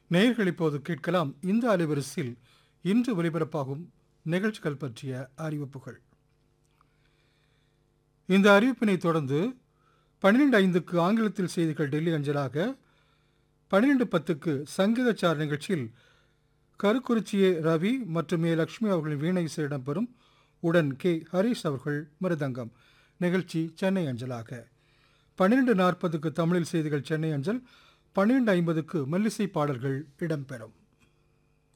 நேயர்கள் இப்போது கேட்கலாம் இந்த அலைவரிசையில் இன்று ஒலிபரப்பாகும் நிகழ்ச்சிகள் பற்றிய அறிவிப்புகள் இந்த அறிவிப்பினை தொடர்ந்து பன்னிரெண்டு ஐந்துக்கு ஆங்கிலத்தில் செய்திகள் டெல்லி அஞ்சலாக பன்னிரெண்டு பத்துக்கு சங்கீதச்சார் நிகழ்ச்சியில் கருக்குறிச்சியே ரவி மற்றும் ஏ லட்சுமி அவர்களின் வீணை இசை இடம்பெறும் உடன் கே ஹரிஷ் அவர்கள் மிருதங்கம் நிகழ்ச்சி சென்னை அஞ்சலாக பன்னிரெண்டு நாற்பதுக்கு தமிழில் செய்திகள் சென்னை அஞ்சல் பன்னிரெண்டு ஐம்பதுக்கு மெல்லிசை பாடல்கள் இடம்பெறும்